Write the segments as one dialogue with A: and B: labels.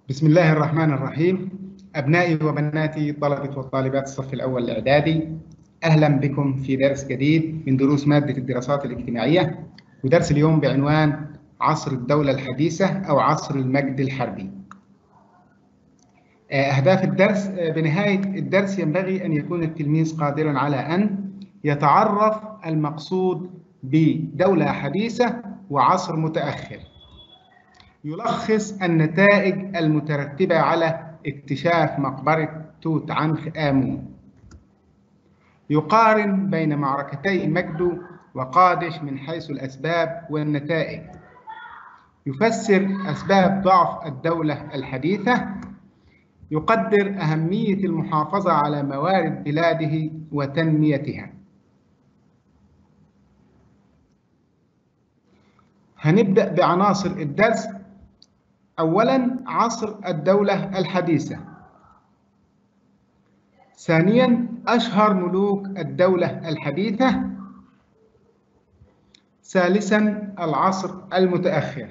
A: بسم الله الرحمن الرحيم أبنائي وبناتي طلبة وطالبات الصف الأول الإعدادي أهلا بكم في درس جديد من دروس مادة الدراسات الاجتماعية ودرس اليوم بعنوان عصر الدولة الحديثة أو عصر المجد الحربي أهداف الدرس بنهاية الدرس ينبغي أن يكون التلميذ قادرا على أن يتعرف المقصود بدولة حديثة وعصر متأخر يلخص النتائج المترتبة على اكتشاف مقبرة توت عنخ آمون يقارن بين معركتي مجدو وقادش من حيث الأسباب والنتائج يفسر أسباب ضعف الدولة الحديثة يقدر أهمية المحافظة على موارد بلاده وتنميتها هنبدأ بعناصر الدرس أولا عصر الدولة الحديثة ثانيا أشهر ملوك الدولة الحديثة ثالثا العصر المتأخر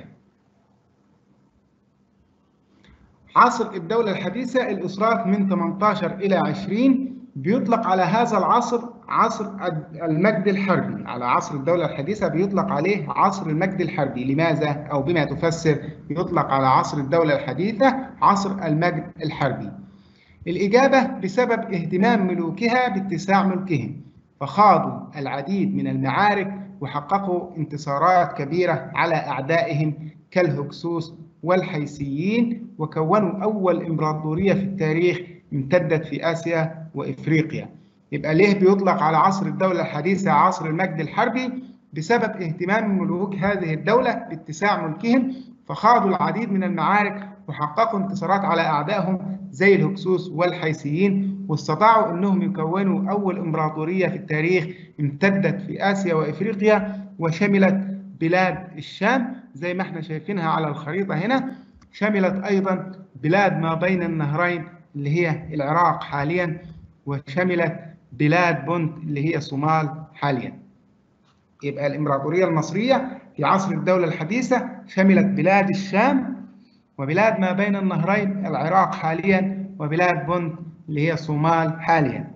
A: عصر الدولة الحديثة الإسراف من 18 إلى 20 بيطلق على هذا العصر عصر المجد الحربي على عصر الدولة الحديثة بيطلق عليه عصر المجد الحربي لماذا أو بما تفسر يطلق على عصر الدولة الحديثة عصر المجد الحربي الإجابة بسبب اهتمام ملوكها باتساع ملكهم فخاضوا العديد من المعارك وحققوا انتصارات كبيرة على أعدائهم كالهكسوس والحيثيين وكونوا أول إمبراطورية في التاريخ امتدت في آسيا وإفريقيا يبقى ليه بيطلق على عصر الدولة الحديثة عصر المجد الحربي بسبب اهتمام ملوك هذه الدولة باتساع ملكهم فخاضوا العديد من المعارك وحققوا انتصارات على أعدائهم زي الهكسوس والحيثيين واستطاعوا أنهم يكونوا أول إمبراطورية في التاريخ امتدت في آسيا وإفريقيا وشملت بلاد الشام زي ما احنا شايفينها على الخريطة هنا شملت أيضا بلاد ما بين النهرين اللي هي العراق حاليا وشملت بلاد بونت اللي هي الصومال حاليا يبقى الإمبراطورية المصرية في عصر الدولة الحديثة شملت بلاد الشام وبلاد ما بين النهرين العراق حاليا وبلاد بونت اللي هي الصومال حاليا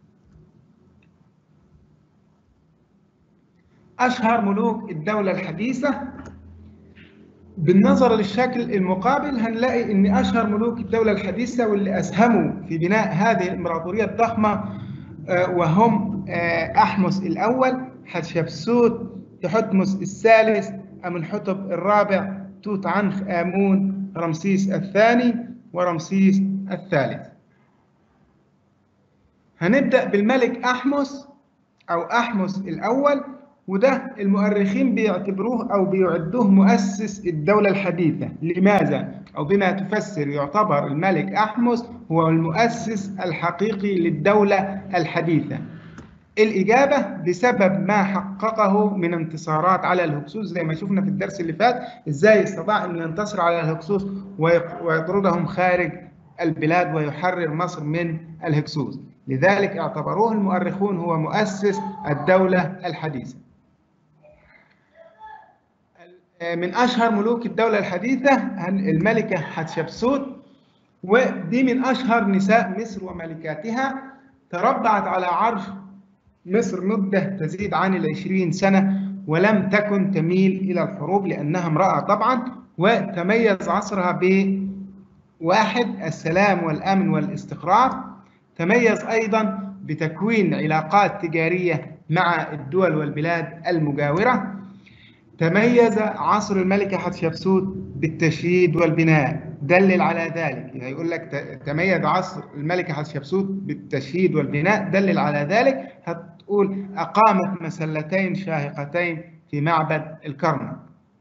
A: أشهر ملوك الدولة الحديثة بالنظر للشكل المقابل هنلاقي ان اشهر ملوك الدوله الحديثه واللي اسهموا في بناء هذه الامبراطوريه الضخمه وهم احمس الاول حتشبسوت تحتمس الثالث امنحتب الرابع توت عنخ امون رمسيس الثاني ورمسيس الثالث هنبدا بالملك احمس او احمس الاول وده المؤرخين بيعتبروه أو بيعدوه مؤسس الدولة الحديثة لماذا؟ أو بما تفسر يعتبر الملك أحمس هو المؤسس الحقيقي للدولة الحديثة الإجابة بسبب ما حققه من انتصارات على الهكسوس زي ما شفنا في الدرس اللي فات إزاي استطاع أن ينتصر على الهكسوس ويطردهم خارج البلاد ويحرر مصر من الهكسوس لذلك اعتبروه المؤرخون هو مؤسس الدولة الحديثة من أشهر ملوك الدولة الحديثة الملكة حتشبسوت ودي من أشهر نساء مصر وملكاتها تربعت على عرش مصر مدة تزيد عن العشرين سنة ولم تكن تميل إلى الحروب لأنها امرأة طبعا وتميز عصرها بواحد السلام والأمن والاستقرار تميز أيضا بتكوين علاقات تجارية مع الدول والبلاد المجاورة تميز عصر الملكة حتشبسوت بالتشييد والبناء دلل على ذلك يعني يقول لك تميز عصر الملكة حتشبسوت بالتشييد والبناء دلل على ذلك هتقول أقامت مسلتين شاهقتين في معبد الكرنك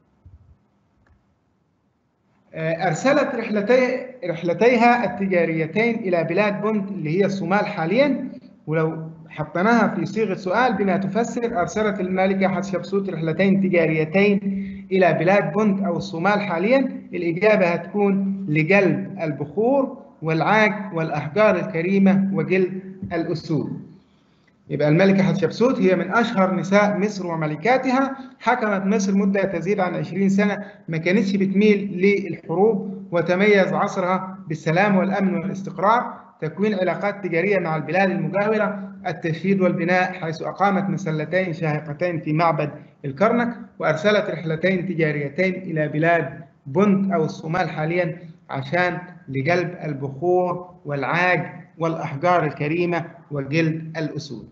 A: أرسلت رحلتي رحلتيها التجاريتين إلى بلاد بونت اللي هي الصومال حاليا ولو حطيناها في صيغة سؤال بما تفسر أرسلت الملكة حتشبسوت رحلتين تجاريتين إلى بلاد بونت أو الصومال حاليا الإجابة هتكون لجلب البخور والعاج والأحجار الكريمة وجلد الأسود يبقى الملكة حتشبسوت هي من أشهر نساء مصر وملكاتها حكمت مصر مدة تزيد عن 20 سنة ما كانتش بتميل للحروب وتميز عصرها بالسلام والأمن والاستقرار تكوين علاقات تجارية مع البلاد المجاورة التشييد والبناء حيث أقامت مسلتين شاهقتين في معبد الكرنك وأرسلت رحلتين تجاريتين إلى بلاد بنت أو الصومال حاليا عشان لجلب البخور والعاج والأحجار الكريمة وجلد الأسود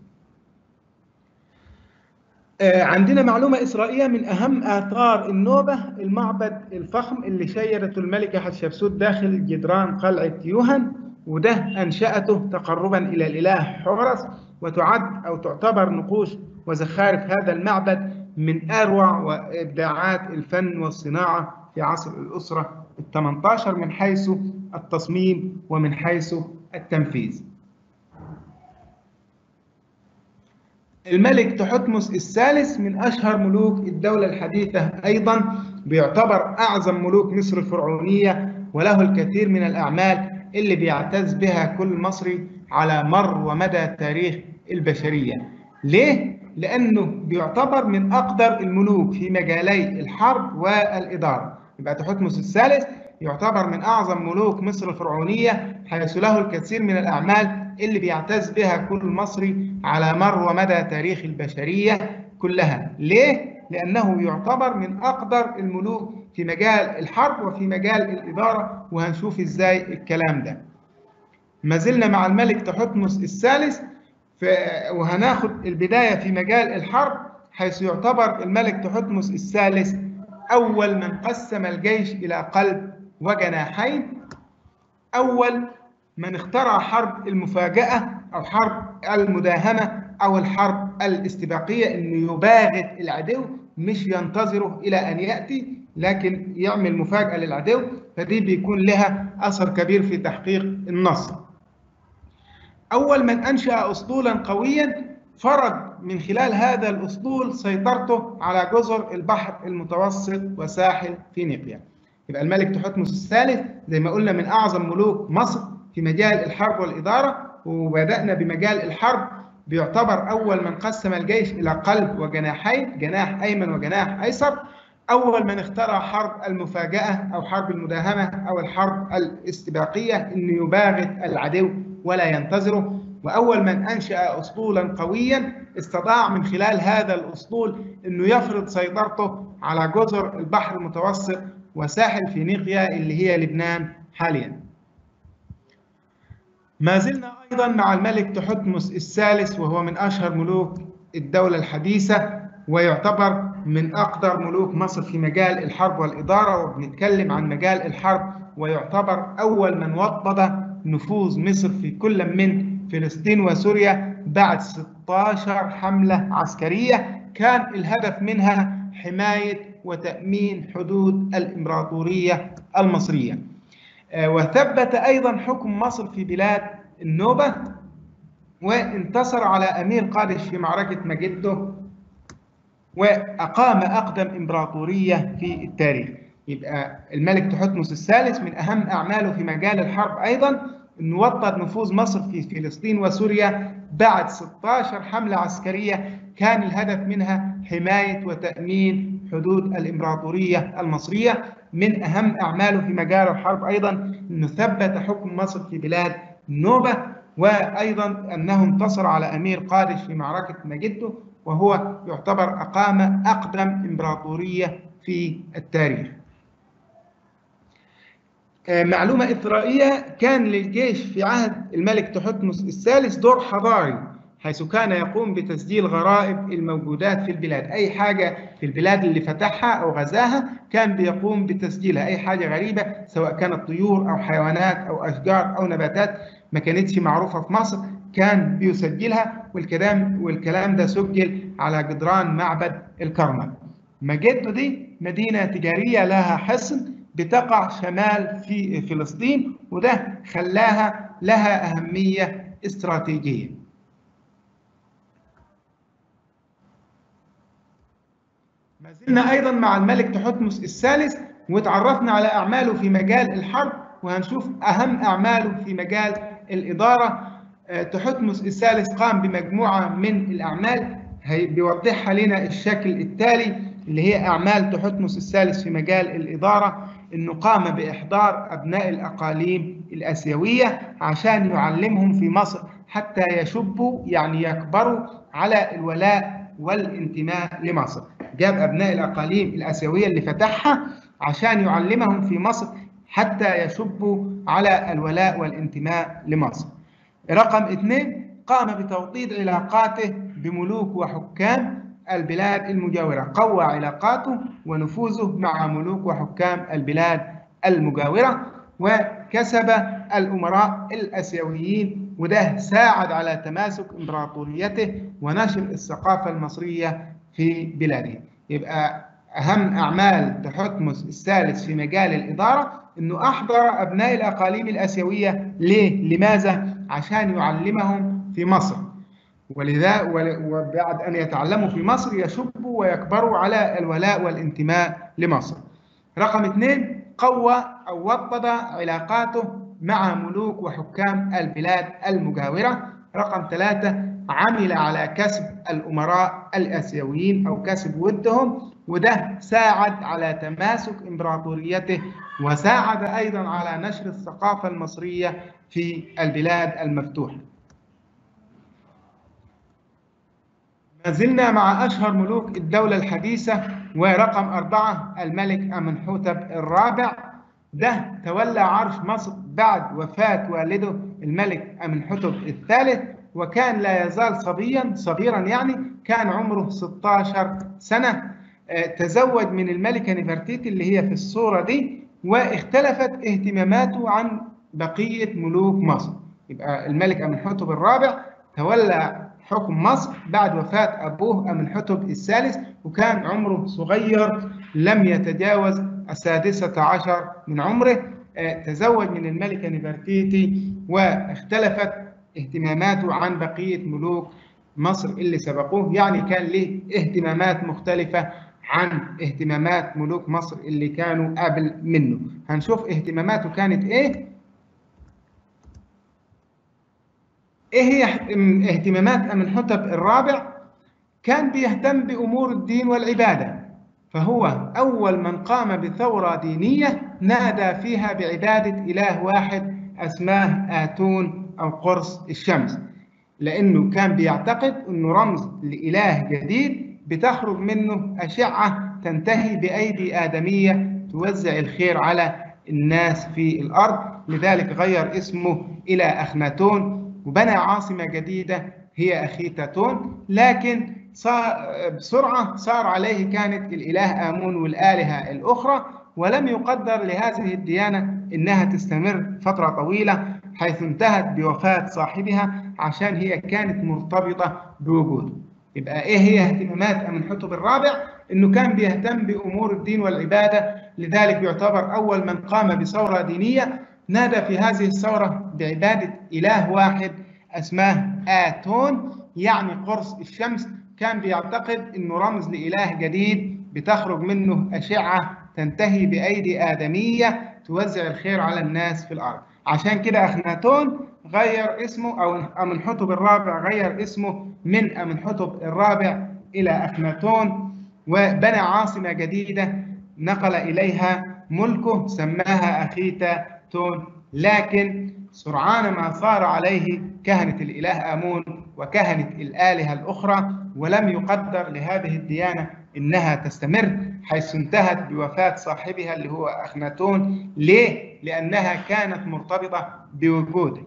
A: عندنا معلومة إسرائيلية من أهم آثار النوبة المعبد الفخم اللي شيدته الملكة حتشبسوت داخل جدران قلعة يوهن وده أنشأته تقربا إلى الإله حورس وتعد أو تعتبر نقوش وزخارف هذا المعبد من أروع وإبداعات الفن والصناعة في عصر الأسرة ال 18 من حيث التصميم ومن حيث التنفيذ. الملك تحتمس الثالث من أشهر ملوك الدولة الحديثة أيضا بيعتبر أعظم ملوك مصر الفرعونية وله الكثير من الأعمال اللي بيعتز بها كل مصري على مر ومدى تاريخ البشرية ليه؟ لأنه بيعتبر من أقدر الملوك في مجالي الحرب والإدارة يبقى تحتمس الثالث يعتبر من أعظم ملوك مصر الفرعونية حيث له الكثير من الأعمال اللي بيعتز بها كل مصري على مر ومدى تاريخ البشرية كلها ليه؟ لأنه يعتبر من أقدر الملوك في مجال الحرب وفي مجال الإدارة وهنشوف إزاي الكلام ده ما زلنا مع الملك تحتمس الثالث وهناخد البداية في مجال الحرب حيث يعتبر الملك تحتمس الثالث أول من قسم الجيش إلى قلب وجناحين أول من اخترع حرب المفاجأة أو حرب المداهمة أو الحرب الاستباقية إنه يباغت العدو مش ينتظره إلى أن يأتي لكن يعمل مفاجأة للعدو فدي بيكون لها أثر كبير في تحقيق النصر أول من أنشأ أسطولا قويا فرض من خلال هذا الأسطول سيطرته على جزر البحر المتوسط وساحل فينيقيا يبقى الملك تحتمس الثالث زي ما قلنا من أعظم ملوك مصر في مجال الحرب والإدارة وبدأنا بمجال الحرب بيعتبر أول من قسم الجيش إلى قلب وجناحين جناح أيمن وجناح أيسر أول من اخترع حرب المفاجأة أو حرب المداهمة أو الحرب الاستباقية إنه يباغت العدو ولا ينتظره وأول من أنشأ أسطولا قويا استطاع من خلال هذا الأسطول أنه يفرض سيطرته على جزر البحر المتوسط وساحل فينيقيا اللي هي لبنان حاليا ما زلنا أيضا مع الملك تحتمس الثالث وهو من أشهر ملوك الدولة الحديثة ويعتبر من أقدر ملوك مصر في مجال الحرب والإدارة وبنتكلم عن مجال الحرب ويعتبر أول من وطد نفوذ مصر في كل من فلسطين وسوريا بعد 16 حملة عسكرية كان الهدف منها حماية وتأمين حدود الإمبراطورية المصرية وثبت أيضا حكم مصر في بلاد النوبة وانتصر على أمير قادش في معركة مجده وأقام أقدم إمبراطورية في التاريخ يبقى الملك تحتمس الثالث من أهم أعماله في مجال الحرب أيضا أنه وطد نفوذ مصر في فلسطين وسوريا بعد 16 حملة عسكرية كان الهدف منها حماية وتأمين حدود الإمبراطورية المصرية من أهم أعماله في مجال الحرب أيضا أنه ثبت حكم مصر في بلاد النوبة وأيضا أنه انتصر على أمير قادش في معركة مجده وهو يعتبر أقام أقدم إمبراطورية في التاريخ معلومة إثرائية كان للجيش في عهد الملك تحتمس الثالث دور حضاري حيث كان يقوم بتسجيل غرائب الموجودات في البلاد أي حاجة في البلاد اللي فتحها أو غزاها كان بيقوم بتسجيلها أي حاجة غريبة سواء كانت طيور أو حيوانات أو أشجار أو نباتات ما كانتش معروفة في مصر كان بيسجلها والكلام والكلام ده سجل على جدران معبد الكرنك مجده دي مدينة تجارية لها حصن بتقع شمال في فلسطين وده خلاها لها أهمية استراتيجية ما زلنا أيضا مع الملك تحتمس الثالث وتعرفنا على أعماله في مجال الحرب وهنشوف أهم أعماله في مجال الإدارة تحتمس الثالث قام بمجموعة من الأعمال بيوضحها لنا الشكل التالي اللي هي أعمال تحتمس الثالث في مجال الإدارة انه قام باحضار ابناء الاقاليم الاسيويه عشان يعلمهم في مصر حتى يشبوا يعني يكبروا على الولاء والانتماء لمصر جاب ابناء الاقاليم الاسيويه اللي فتحها عشان يعلمهم في مصر حتى يشبوا على الولاء والانتماء لمصر رقم اثنين قام بتوطيد علاقاته بملوك وحكام البلاد المجاورة قوى علاقاته ونفوذه مع ملوك وحكام البلاد المجاورة وكسب الأمراء الأسيويين وده ساعد على تماسك إمبراطوريته ونشر الثقافة المصرية في بلاده يبقى أهم أعمال تحتمس الثالث في مجال الإدارة أنه أحضر أبناء الأقاليم الأسيوية ليه؟ لماذا؟ عشان يعلمهم في مصر ولذا وبعد أن يتعلموا في مصر يشبوا ويكبروا على الولاء والانتماء لمصر رقم اثنين قوى أو وطد علاقاته مع ملوك وحكام البلاد المجاورة رقم ثلاثة عمل على كسب الأمراء الآسيويين أو كسب ودهم وده ساعد على تماسك إمبراطوريته وساعد أيضا على نشر الثقافة المصرية في البلاد المفتوحة ما زلنا مع أشهر ملوك الدولة الحديثة ورقم أربعة الملك أمنحوتب الرابع ده تولى عرش مصر بعد وفاة والده الملك أمنحوتب الثالث وكان لا يزال صبيا صغيرا يعني كان عمره 16 سنة تزوج من الملكة نفرتيتي اللي هي في الصورة دي واختلفت اهتماماته عن بقية ملوك مصر يبقى الملك أمنحوتب الرابع تولى حكم مصر بعد وفاة أبوه أمنحتب الثالث وكان عمره صغير لم يتجاوز السادسة عشر من عمره تزوج من الملكة نفرتيتي واختلفت اهتماماته عن بقية ملوك مصر اللي سبقوه يعني كان له اهتمامات مختلفة عن اهتمامات ملوك مصر اللي كانوا قبل منه هنشوف اهتماماته كانت ايه ايه هي اهتمامات امنحتب الرابع كان بيهتم بامور الدين والعباده فهو اول من قام بثوره دينيه نادى فيها بعباده اله واحد اسماه اتون او قرص الشمس لانه كان بيعتقد انه رمز لاله جديد بتخرج منه اشعه تنتهي بايدي ادميه توزع الخير على الناس في الارض لذلك غير اسمه الى اخناتون وبنى عاصمة جديدة هي أخيتاتون لكن صار بسرعة صار عليه كانت الإله آمون والآلهة الأخرى ولم يقدر لهذه الديانة إنها تستمر فترة طويلة حيث انتهت بوفاة صاحبها عشان هي كانت مرتبطة بوجوده يبقى إيه هي اهتمامات أمنحتب الرابع؟ إنه كان بيهتم بأمور الدين والعبادة لذلك يعتبر أول من قام بثورة دينية نادى في هذه الثورة بعبادة إله واحد اسماه آتون يعني قرص الشمس كان بيعتقد انه رمز لإله جديد بتخرج منه أشعة تنتهي بأيدي آدمية توزع الخير على الناس في الأرض عشان كده أخناتون غير اسمه أو أمنحتب الرابع غير اسمه من أمنحتب الرابع إلى أخناتون وبنى عاصمة جديدة نقل إليها ملكه سماها أخيتا تون لكن سرعان ما صار عليه كهنة الإله آمون وكهنة الآلهة الأخرى ولم يقدر لهذه الديانة إنها تستمر حيث انتهت بوفاة صاحبها اللي هو أخناتون ليه؟ لأنها كانت مرتبطة بوجوده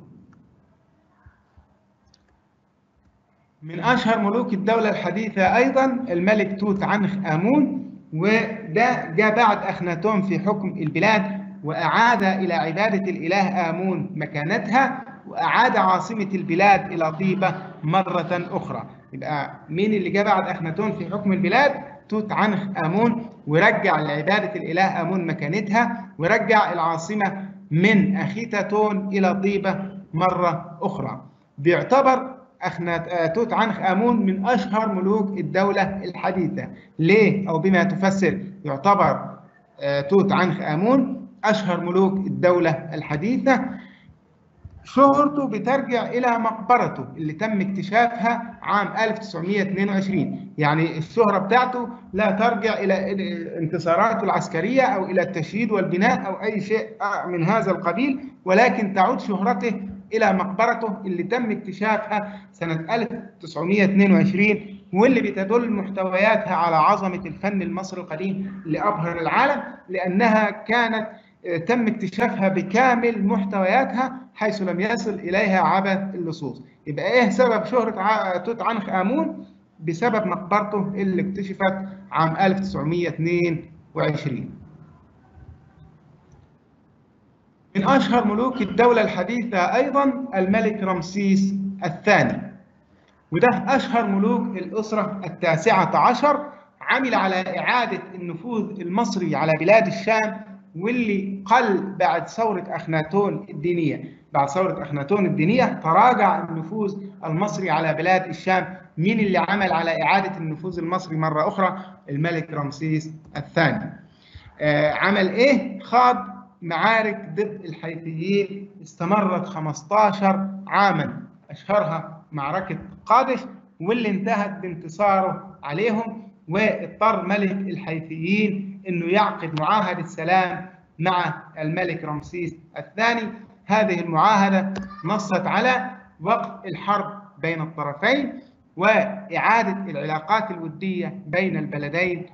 A: من أشهر ملوك الدولة الحديثة أيضا الملك توت عنخ آمون وده جاء بعد أخناتون في حكم البلاد وأعاد إلى عبادة الإله آمون مكانتها وأعاد عاصمة البلاد إلى طيبة مرة أخرى يبقى مين اللي جاء بعد أخناتون في حكم البلاد؟ توت عنخ آمون ورجع لعبادة الإله آمون مكانتها ورجع العاصمة من أخيتاتون إلى طيبة مرة أخرى بيعتبر أخنات توت عنخ آمون من أشهر ملوك الدولة الحديثة ليه أو بما تفسر يعتبر توت عنخ آمون أشهر ملوك الدولة الحديثة شهرته بترجع إلى مقبرته اللي تم اكتشافها عام 1922 يعني الشهرة بتاعته لا ترجع إلى انتصاراته العسكرية أو إلى التشييد والبناء أو أي شيء من هذا القبيل ولكن تعود شهرته إلى مقبرته اللي تم اكتشافها سنة 1922 واللي بتدل محتوياتها على عظمة الفن المصري القديم اللي أبهر العالم لأنها كانت تم اكتشافها بكامل محتوياتها حيث لم يصل إليها عبث اللصوص يبقى إيه سبب شهرة توت عنخ آمون بسبب مقبرته اللي اكتشفت عام 1922 من أشهر ملوك الدولة الحديثة أيضا الملك رمسيس الثاني وده أشهر ملوك الأسرة التاسعة عشر عمل على إعادة النفوذ المصري على بلاد الشام واللي قل بعد ثورة أخناتون الدينية بعد ثورة أخناتون الدينية تراجع النفوذ المصري على بلاد الشام مين اللي عمل على إعادة النفوذ المصري مرة أخرى الملك رمسيس الثاني آه عمل إيه خاض معارك ضد الحيثيين استمرت 15 عاما أشهرها معركة قادش واللي انتهت بانتصاره عليهم واضطر ملك الحيثيين انه يعقد معاهده سلام مع الملك رمسيس الثاني هذه المعاهده نصت على وقف الحرب بين الطرفين واعاده العلاقات الوديه بين البلدين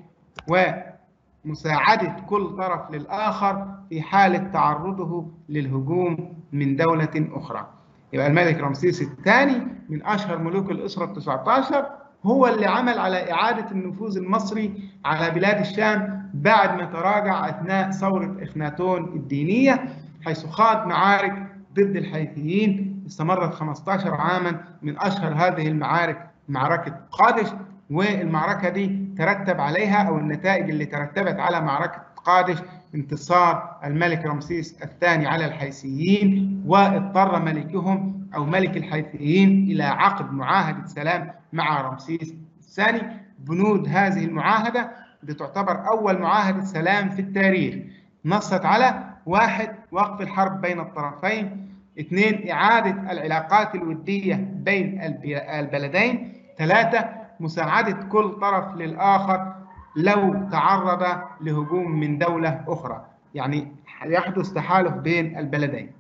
A: ومساعده كل طرف للاخر في حاله تعرضه للهجوم من دوله اخرى يبقى الملك رمسيس الثاني من اشهر ملوك الاسره التسعة عشر هو اللي عمل على إعادة النفوذ المصري على بلاد الشام بعد ما تراجع أثناء ثورة إخناتون الدينية حيث خاض معارك ضد الحيثيين استمرت 15 عاما من أشهر هذه المعارك معركة قادش والمعركة دي ترتب عليها أو النتائج اللي ترتبت على معركة قادش انتصار الملك رمسيس الثاني على الحيثيين واضطر ملكهم أو ملك الحيثيين إلى عقد معاهدة سلام مع رمسيس الثاني بنود هذه المعاهدة بتعتبر أول معاهدة سلام في التاريخ نصت على واحد وقف الحرب بين الطرفين اثنين إعادة العلاقات الودية بين البلدين ثلاثة مساعدة كل طرف للآخر لو تعرض لهجوم من دولة أخرى يعني يحدث تحالف بين البلدين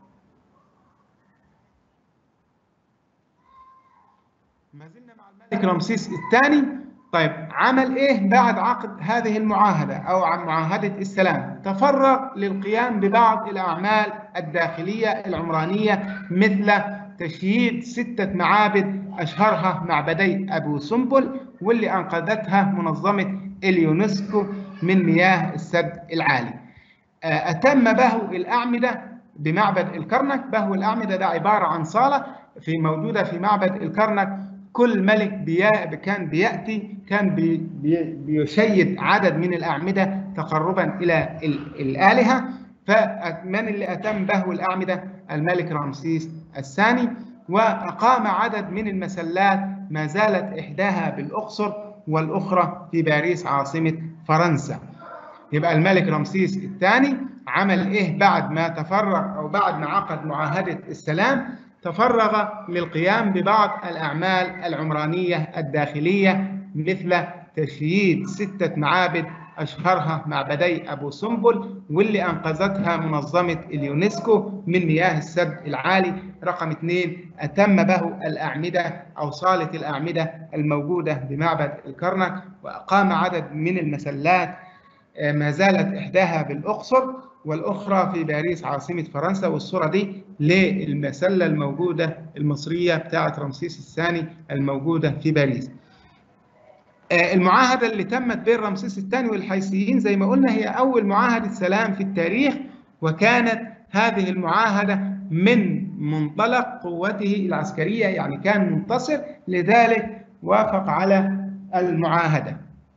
A: ما زلنا مع الملك رمسيس الثاني طيب عمل ايه بعد عقد هذه المعاهده او عن معاهده السلام تفرغ للقيام ببعض الاعمال الداخليه العمرانيه مثل تشييد سته معابد اشهرها معبدي ابو سمبل واللي انقذتها منظمه اليونسكو من مياه السد العالي اتم بهو الاعمده بمعبد الكرنك بهو الاعمده ده عباره عن صاله في موجوده في معبد الكرنك كل ملك بيا كان بياتي كان بي بي بيشيد عدد من الاعمده تقربا الى الالهه فمن اللي اتم بهو الاعمده الملك رمسيس الثاني واقام عدد من المسلات ما زالت احداها بالاقصر والاخرى في باريس عاصمه فرنسا يبقى الملك رمسيس الثاني عمل ايه بعد ما تفرغ او بعد ما عقد معاهده السلام تفرغ للقيام ببعض الأعمال العمرانية الداخلية مثل تشييد ستة معابد أشهرها معبدي أبو سمبل واللي أنقذتها منظمة اليونسكو من مياه السد العالي رقم اثنين أتم به الأعمدة أو صالة الأعمدة الموجودة بمعبد الكرنك وأقام عدد من المسلات ما زالت إحداها بالأقصر والأخرى في باريس عاصمة فرنسا والصورة دي للمسلة الموجودة المصرية بتاعة رمسيس الثاني الموجودة في باريس المعاهدة اللي تمت بين رمسيس الثاني والحيثيين زي ما قلنا هي أول معاهدة سلام في التاريخ وكانت هذه المعاهدة من منطلق قوته العسكرية يعني كان منتصر لذلك وافق على المعاهدة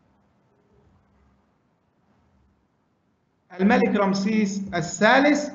A: الملك رمسيس الثالث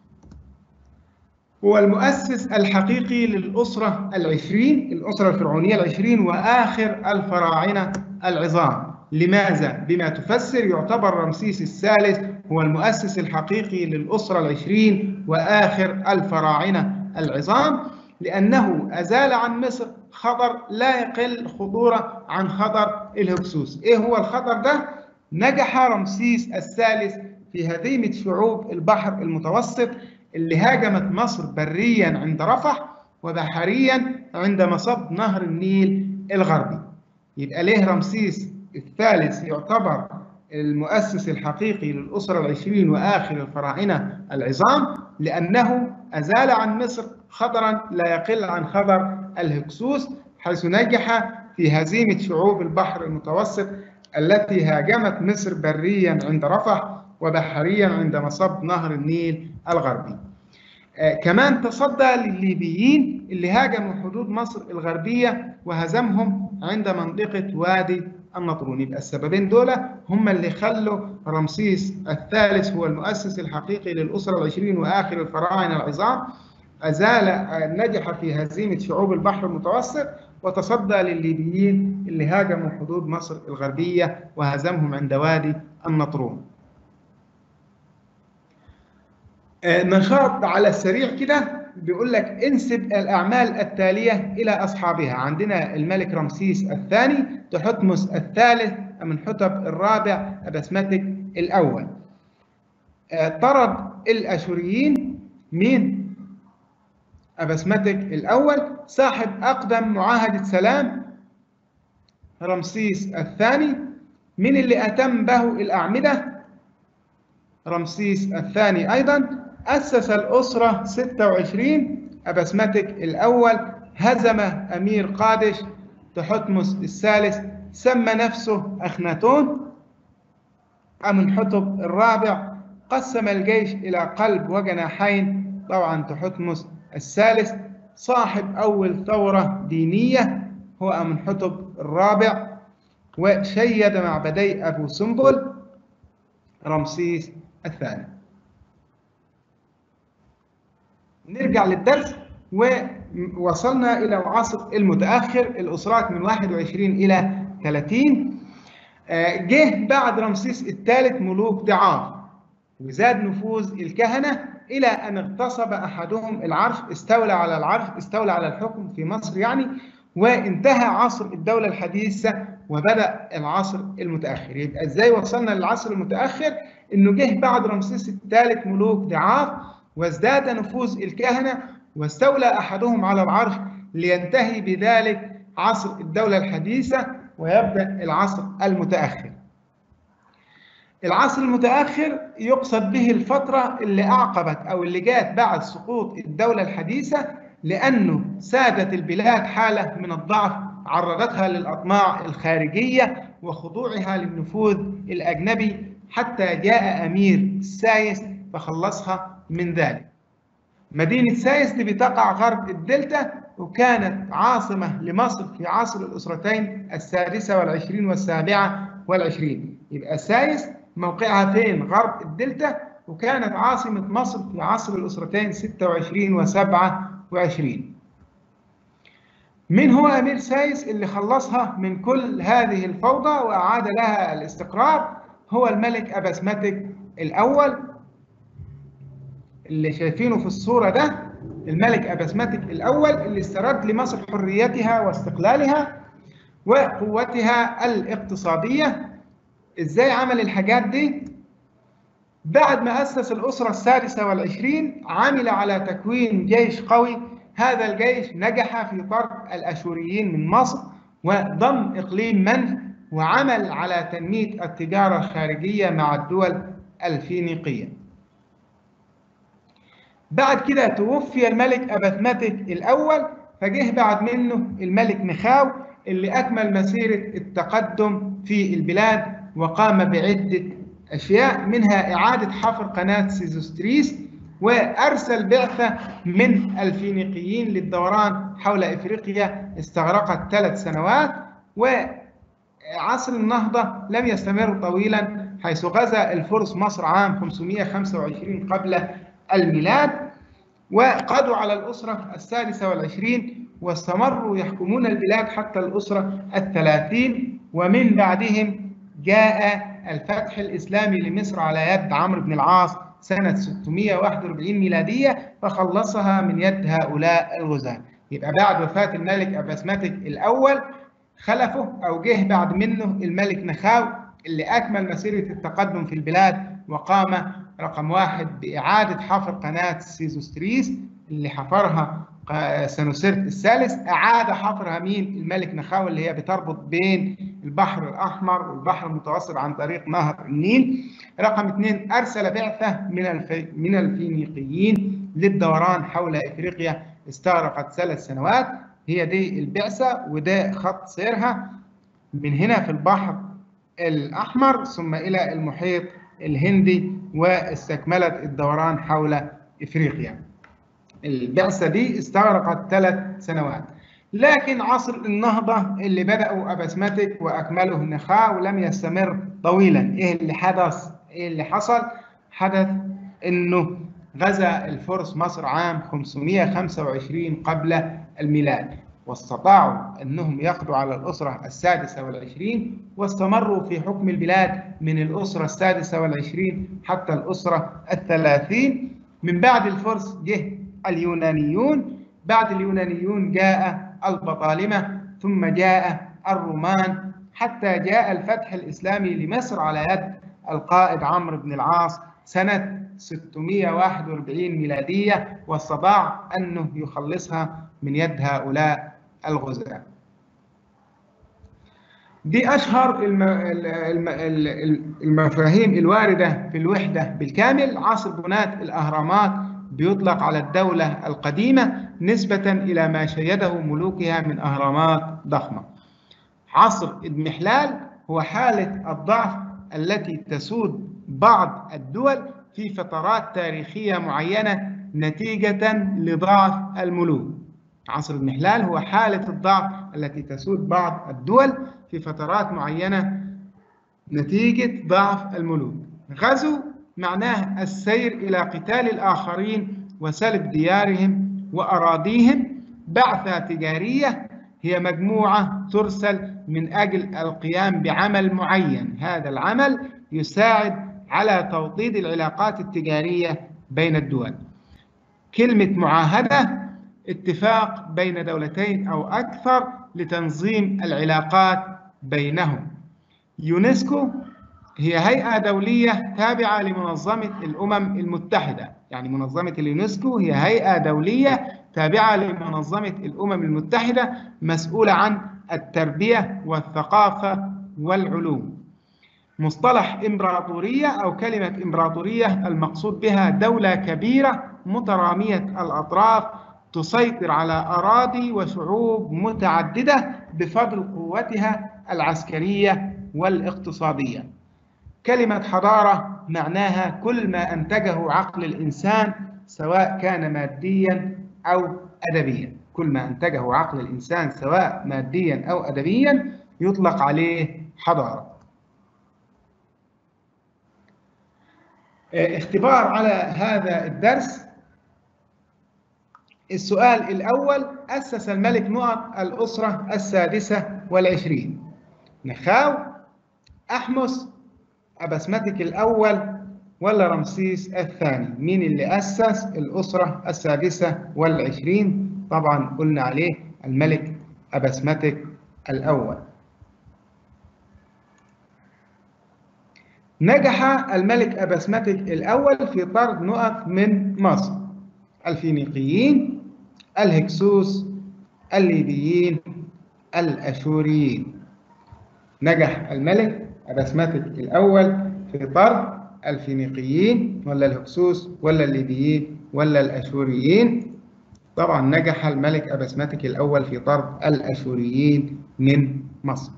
A: هو المؤسس الحقيقي للأسرة العشرين الأسرة الفرعونية العشرين وآخر الفراعنة العظام لماذا؟ بما تفسر يعتبر رمسيس الثالث هو المؤسس الحقيقي للأسرة العشرين وآخر الفراعنة العظام لأنه أزال عن مصر خطر لا يقل خطورة عن خطر الهكسوس إيه هو الخطر ده؟ نجح رمسيس الثالث في هزيمة شعوب البحر المتوسط اللي هاجمت مصر بريا عند رفح وبحريا عند مصب نهر النيل الغربي يبقى ليه رمسيس الثالث يعتبر المؤسس الحقيقي للأسرة العشرين وآخر الفراعنة العظام لأنه أزال عن مصر خطرا لا يقل عن خطر الهكسوس حيث نجح في هزيمة شعوب البحر المتوسط التي هاجمت مصر بريا عند رفح وبحريا عند مصب نهر النيل الغربي آه كمان تصدى للليبيين اللي هاجموا حدود مصر الغربية وهزمهم عند منطقة وادي النطرون يبقى السببين دول هم اللي خلوا رمسيس الثالث هو المؤسس الحقيقي للأسرة العشرين وآخر الفراعنة العظام أزال نجح في هزيمة شعوب البحر المتوسط وتصدى للليبيين اللي هاجموا حدود مصر الغربية وهزمهم عند وادي النطرون نشاط على السريع كده بيقول لك انسب الأعمال التالية إلى أصحابها عندنا الملك رمسيس الثاني تحتمس الثالث أمنحتب الرابع أبسمتك الأول طرد الأشوريين مين؟ أبسمتك الأول صاحب أقدم معاهدة سلام رمسيس الثاني من اللي أتم به الأعمدة رمسيس الثاني أيضا أسس الأسرة 26 أبسمتك الأول هزم أمير قادش تحتمس الثالث سمى نفسه أخناتون أمنحتب الرابع قسم الجيش إلى قلب وجناحين طبعا تحتمس الثالث صاحب أول ثورة دينية هو أمنحتب الرابع وشيد معبدي أبو سمبل رمسيس الثاني نرجع للدرس ووصلنا إلى العصر المتأخر الأسرات من 21 إلى 30 جه بعد رمسيس الثالث ملوك ضعاف وزاد نفوذ الكهنة إلى أن اغتصب أحدهم العرش استولى على العرش استولى على الحكم في مصر يعني وانتهى عصر الدولة الحديثة وبدأ العصر المتأخر يبقى إزاي وصلنا للعصر المتأخر إنه جه بعد رمسيس الثالث ملوك ضعاف وازداد نفوذ الكهنة واستولى أحدهم على العرش لينتهي بذلك عصر الدولة الحديثة ويبدأ العصر المتأخر العصر المتأخر يقصد به الفترة اللي أعقبت أو اللي جاءت بعد سقوط الدولة الحديثة لأنه سادت البلاد حالة من الضعف عرضتها للأطماع الخارجية وخضوعها للنفوذ الأجنبي حتى جاء أمير سايس فخلصها من ذلك مدينة سايس دي بتقع غرب الدلتا وكانت عاصمة لمصر في عصر الأسرتين السادسة والعشرين والسابعة والعشرين يبقى سايس موقعها فين غرب الدلتا وكانت عاصمة مصر في عصر الأسرتين 26 و 27 من هو أمير سايس اللي خلصها من كل هذه الفوضى وأعاد لها الاستقرار هو الملك أبسمتك الأول اللي شايفينه في الصورة ده الملك أبسمتك الأول اللي استرد لمصر حريتها واستقلالها وقوتها الاقتصادية إزاي عمل الحاجات دي؟ بعد ما أسس الأسرة السادسة والعشرين عمل على تكوين جيش قوي هذا الجيش نجح في طرد الأشوريين من مصر وضم إقليم منف وعمل على تنمية التجارة الخارجية مع الدول الفينيقية بعد كده توفي الملك أبثمتك الأول فجه بعد منه الملك نخاو اللي أكمل مسيرة التقدم في البلاد وقام بعدة أشياء منها إعادة حفر قناة سيزوستريس وأرسل بعثة من الفينيقيين للدوران حول إفريقيا استغرقت ثلاث سنوات وعصر النهضة لم يستمر طويلا حيث غزا الفرس مصر عام 525 قبل الميلاد وقضوا على الأسرة السادسة والعشرين واستمروا يحكمون البلاد حتى الأسرة الثلاثين ومن بعدهم جاء الفتح الإسلامي لمصر على يد عمرو بن العاص سنة 641 ميلادية فخلصها من يد هؤلاء الغزاة يبقى بعد وفاة الملك أباسماتيك الأول خلفه أو جه بعد منه الملك نخاو اللي أكمل مسيرة التقدم في البلاد وقام رقم واحد بإعادة حفر قناة سيزوستريس اللي حفرها سنوسرت الثالث أعاد حفرها مين الملك نخاو اللي هي بتربط بين البحر الأحمر والبحر المتوسط عن طريق نهر النيل رقم اثنين أرسل بعثة من الفي... من الفينيقيين للدوران حول إفريقيا استغرقت ثلاث سنوات هي دي البعثة وده خط سيرها من هنا في البحر الأحمر ثم إلى المحيط الهندي واستكملت الدوران حول إفريقيا البعثة دي استغرقت ثلاث سنوات لكن عصر النهضة اللي بدأوا أباسماتيك وأكمله النخاع ولم يستمر طويلا إيه اللي حدث؟ إيه اللي حصل؟ حدث إنه غزا الفرس مصر عام 525 قبل الميلاد واستطاعوا أنهم يقضوا على الأسرة السادسة والعشرين واستمروا في حكم البلاد من الأسرة السادسة والعشرين حتى الأسرة الثلاثين من بعد الفرس جه اليونانيون بعد اليونانيون جاء البطالمة ثم جاء الرومان حتى جاء الفتح الإسلامي لمصر على يد القائد عمرو بن العاص سنة 641 ميلادية واستطاع أنه يخلصها من يد هؤلاء الغزاة دي أشهر المفاهيم الواردة في الوحدة بالكامل عصر بناة الأهرامات بيطلق على الدولة القديمة نسبة إلى ما شيده ملوكها من أهرامات ضخمة عصر إدمحلال هو حالة الضعف التي تسود بعض الدول في فترات تاريخية معينة نتيجة لضعف الملوك عصر المحلال هو حالة الضعف التي تسود بعض الدول في فترات معينة نتيجة ضعف الملوك غزو معناه السير إلى قتال الآخرين وسلب ديارهم وأراضيهم بعثة تجارية هي مجموعة ترسل من أجل القيام بعمل معين هذا العمل يساعد على توطيد العلاقات التجارية بين الدول كلمة معاهدة اتفاق بين دولتين أو أكثر لتنظيم العلاقات بينهم يونسكو هي هيئة دولية تابعة لمنظمة الأمم المتحدة يعني منظمة اليونسكو هي هيئة دولية تابعة لمنظمة الأمم المتحدة مسؤولة عن التربية والثقافة والعلوم مصطلح إمبراطورية أو كلمة إمبراطورية المقصود بها دولة كبيرة مترامية الأطراف تسيطر على أراضي وشعوب متعددة بفضل قوتها العسكرية والاقتصادية كلمة حضارة معناها كل ما أنتجه عقل الإنسان سواء كان ماديا أو أدبيا كل ما أنتجه عقل الإنسان سواء ماديا أو أدبيا يطلق عليه حضارة اختبار على هذا الدرس السؤال الأول أسس الملك نقط الأسرة السادسة والعشرين نخاو أحمس أبسمتك الأول ولا رمسيس الثاني مين اللي أسس الأسرة السادسة والعشرين طبعا قلنا عليه الملك أبسمتك الأول نجح الملك أبسمتك الأول في طرد نقط من مصر الفينيقيين الهكسوس الليبيين الأشوريين نجح الملك أبسمتك الأول في طرد الفينيقيين ولا الهكسوس ولا الليبيين ولا الأشوريين طبعا نجح الملك أبسمتك الأول في طرد الأشوريين من مصر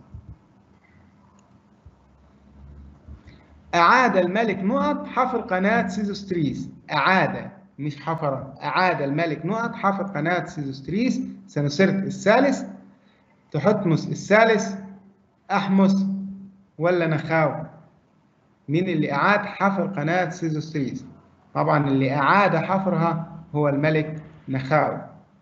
A: أعاد الملك نقط حفر قناة سيزوستريس أعاد مش حفر أعاد الملك نقط حفر قناة سيزوستريس سنسرت الثالث تحتمس الثالث أحمس ولا نخاو مين اللي أعاد حفر قناة سيزوستريس طبعا اللي أعاد حفرها هو الملك نخاو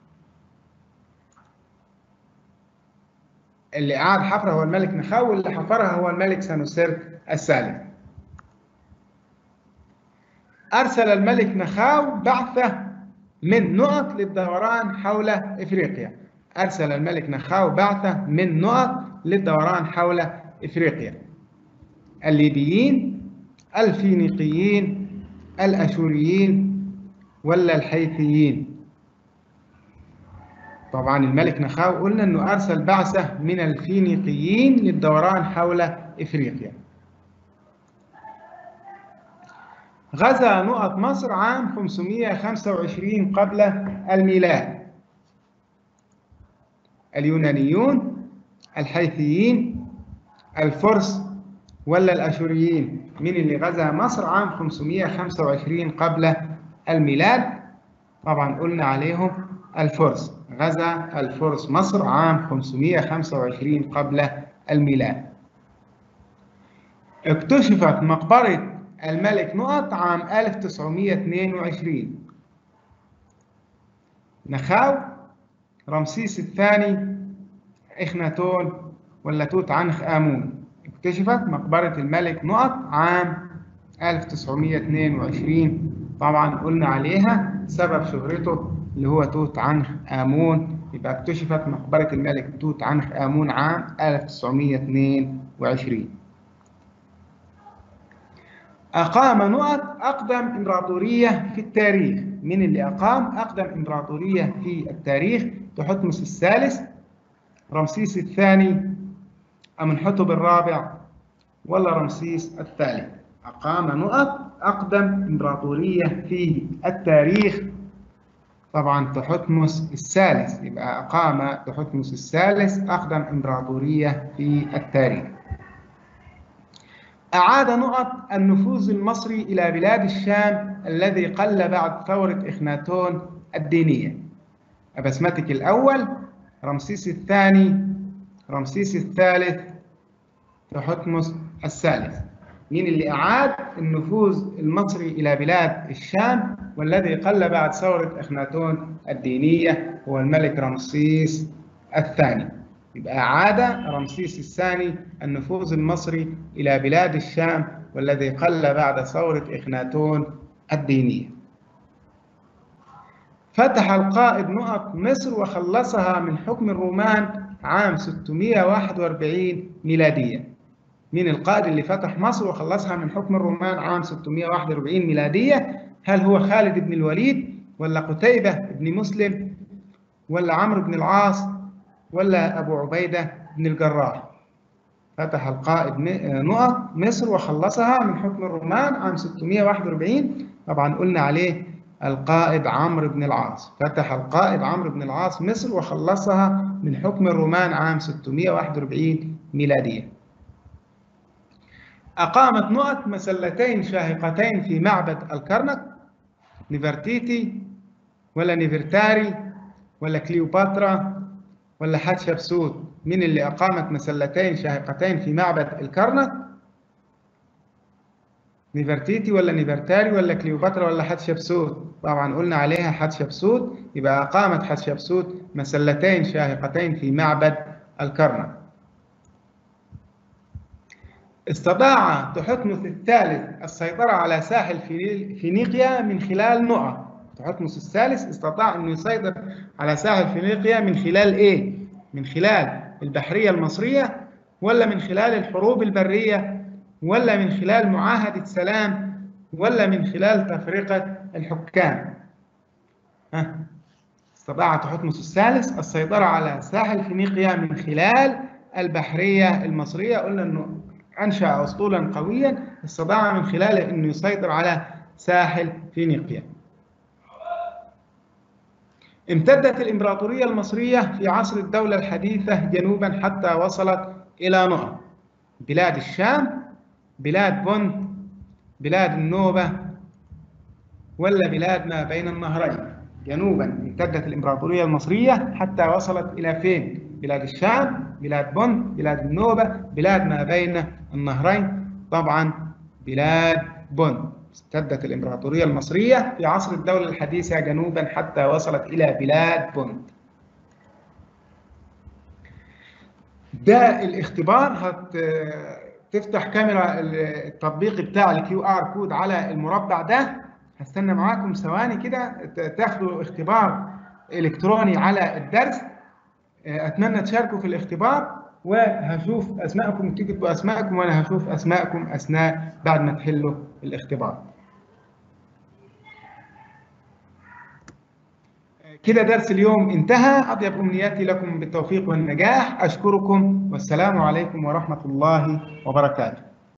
A: اللي أعاد حفرها هو الملك نخاو واللي حفرها هو الملك سنوسرت الثالث أرسل الملك نخاو بعثة من نقط للدوران حول إفريقيا أرسل الملك نخاو بعثة من نقط للدوران حول إفريقيا الليبيين الفينيقيين الأشوريين ولا الحيثيين طبعا الملك نخاو قلنا أنه أرسل بعثة من الفينيقيين للدوران حول إفريقيا غزا نقط مصر عام 525 قبل الميلاد اليونانيون الحيثيين الفرس ولا الأشوريين من اللي غزا مصر عام 525 قبل الميلاد طبعا قلنا عليهم الفرس غزا الفرس مصر عام 525 قبل الميلاد اكتشفت مقبرة الملك نقط عام 1922 نخاو رمسيس الثاني إخناتون ولا توت عنخ آمون اكتشفت مقبرة الملك نقط عام 1922 طبعا قلنا عليها سبب شهرته اللي هو توت عنخ آمون يبقى اكتشفت مقبرة الملك توت عنخ آمون عام 1922 أقام نقط أقدم إمبراطورية في التاريخ من اللي أقام أقدم إمبراطورية في التاريخ تحتمس الثالث رمسيس الثاني أمنحتب الرابع ولا رمسيس الثالث أقام نقط أقدم إمبراطورية في التاريخ طبعا تحتمس الثالث يبقى أقام تحتمس الثالث أقدم إمبراطورية في التاريخ أعاد نقط النفوذ المصري إلى بلاد الشام الذي قل بعد ثورة إخناتون الدينية أبسمتك الأول رمسيس الثاني رمسيس الثالث تحتمس الثالث مين اللي أعاد النفوذ المصري إلى بلاد الشام والذي قل بعد ثورة إخناتون الدينية هو الملك رمسيس الثاني يبقى أعاد رمسيس الثاني النفوذ المصري إلى بلاد الشام والذي قل بعد ثورة إخناتون الدينية فتح القائد نقط مصر وخلصها من حكم الرومان عام 641 ميلادية مين القائد اللي فتح مصر وخلصها من حكم الرومان عام 641 ميلادية هل هو خالد بن الوليد ولا قتيبة بن مسلم ولا عمرو بن العاص ولا أبو عبيدة بن الجراح فتح القائد نقط مصر وخلصها من حكم الرومان عام 641 طبعا قلنا عليه القائد عمرو بن العاص فتح القائد عمرو بن العاص مصر وخلصها من حكم الرومان عام 641 ميلادية أقامت نقط مسلتين شاهقتين في معبد الكرنك نفرتيتي ولا نفرتاري ولا كليوباترا ولا حتشبسوت من اللي أقامت مسلتين شاهقتين في معبد الكرنك نفرتيتي ولا نفرتاري ولا كليوباترا ولا حتشبسوت طبعا قلنا عليها حتشبسوت يبقى أقامت حتشبسوت مسلتين شاهقتين في معبد الكرنك استطاع تحتمس الثالث السيطرة على ساحل فينيقيا من خلال نقط تحتمس الثالث استطاع أنه يسيطر على ساحل فينيقيا من خلال إيه؟ من خلال البحرية المصرية ولا من خلال الحروب البرية ولا من خلال معاهدة سلام ولا من خلال تفرقة الحكام ها استطاع تحتمس الثالث السيطرة على ساحل فينيقيا من خلال البحرية المصرية قلنا أنه أنشأ أسطولا قويا استطاع من خلاله أنه يسيطر على ساحل فينيقيا امتدت الإمبراطورية المصرية في عصر الدولة الحديثة جنوبا حتى وصلت إلى نقط بلاد الشام بلاد بونت بلاد النوبة ولا بلاد ما بين النهرين جنوبا امتدت الإمبراطورية المصرية حتى وصلت إلى فين؟ بلاد الشام بلاد بونت بلاد النوبة بلاد ما بين النهرين طبعا بلاد بونت امتدت الإمبراطورية المصرية في عصر الدولة الحديثة جنوبا حتى وصلت إلى بلاد بونت ده الاختبار هت تفتح كاميرا التطبيق بتاع الكيو ار كود على المربع ده هستنى معاكم ثواني كده تاخدوا اختبار الكتروني على الدرس اتمنى تشاركوا في الاختبار وهشوف اسماءكم تكتبوا اسماءكم وانا هشوف اسماءكم اثناء بعد ما تحلوا الاختبار كده درس اليوم انتهى اطيب امنياتي لكم بالتوفيق والنجاح اشكركم والسلام عليكم ورحمه الله وبركاته